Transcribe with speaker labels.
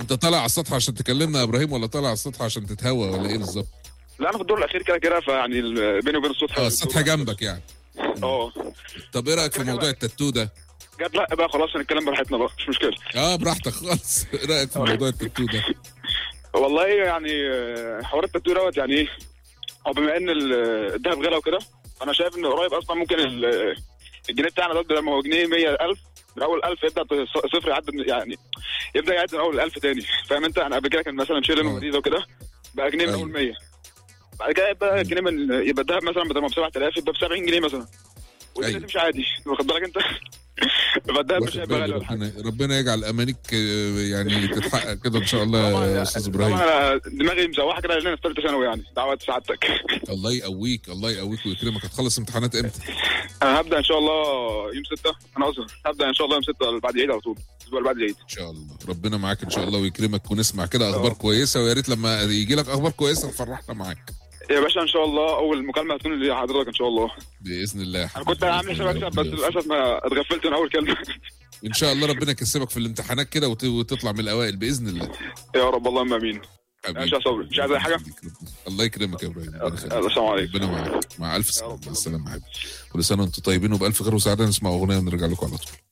Speaker 1: انت طالع على السطح عشان تكلمنا يا ابراهيم ولا طالع على السطح عشان تتهوى ولا ايه بالظبط
Speaker 2: لا انا في الدور الاخير كده كده فيعني ال- بيني وبين السطح
Speaker 1: اه السطح جنبك يعني
Speaker 2: اه
Speaker 1: طب ايه رايك في موضوع التاتو ده
Speaker 2: جت لا بقى خلاص هنتكلم براحتنا بقى مش مشكله
Speaker 1: اه براحتك خالص ايه رايك في موضوع التاتو ده
Speaker 2: والله يعني آه، حوار التاتو دوت يعني ايه هو بما ان ال- الذهب غلا وكده انا شايف ان قريب اصلا ممكن ال- الجنيه بتاعنا ده بدل ما هو جنيه 100000 من اول 1000 يبدا تص- صفر يعد من- يعني يبدا يعد من اول 1000 تاني فاهم انت انا قبل كده كان مثلا شيلين
Speaker 1: آه.
Speaker 2: ومديده وكده بقى جنيه من
Speaker 1: أيوة.
Speaker 2: اول 100 بعد كده يبقى جنيه من يبقى الذهب مثلا بدل ما ب 7000 يبقى ب 70 جنيه مثلا والدنيا
Speaker 1: أيوة.
Speaker 2: تمشي عادي واخد بالك انت يبقى الذهب مش
Speaker 1: واخد
Speaker 2: هيبقى غالي
Speaker 1: بالي
Speaker 2: ولا حاجه
Speaker 1: ربنا ربنا يجعل امانيك آه، يعني تتحقق كده ان شاء الله يا استاذ ابراهيم
Speaker 2: طبعا انا دماغي مزوحه كده لان انا في ثالثه ثانوي يعني دعوات سعادتك
Speaker 1: الله يقويك الله يقويك ويكرمك هتخلص امتحانات امتى؟
Speaker 2: انا هبدا ان شاء الله يوم 6 انا ازهر هبدا ان شاء الله يوم 6 بعد العيد على طول الاسبوع اللي بعد العيد
Speaker 1: ان شاء الله ربنا معاك ان شاء الله ويكرمك ونسمع كده اخبار كويسه ويا ريت لما يجي لك اخبار كويسه تفرحنا معاك
Speaker 2: يا باشا ان شاء الله اول مكالمه هتكون لحضرتك ان شاء الله
Speaker 1: باذن الله يا
Speaker 2: انا
Speaker 1: حبيبي.
Speaker 2: كنت عامل حساب
Speaker 1: بإذن
Speaker 2: اكسب
Speaker 1: الله
Speaker 2: بس
Speaker 1: ربنا
Speaker 2: للاسف ما اتغفلت من اول كلمه
Speaker 1: ان شاء الله ربنا يكسبك في الامتحانات كده وت- وتطلع من الاوائل باذن الله
Speaker 2: يا رب اللهم امين
Speaker 1: حبيبي.
Speaker 2: ماشي يا صبري مش عايز اي حاجه
Speaker 1: الله يكرمك يا ابراهيم ربنا يخليك.
Speaker 2: يلا، السلام عليكم.
Speaker 1: ربنا معاك مع الف
Speaker 2: يا
Speaker 1: سلامه
Speaker 2: رب.
Speaker 1: مع السلامه يا حبيبي كل سنه وانتم طيبين وبالف خير وسعاده نسمع اغنيه ونرجع لكم على طول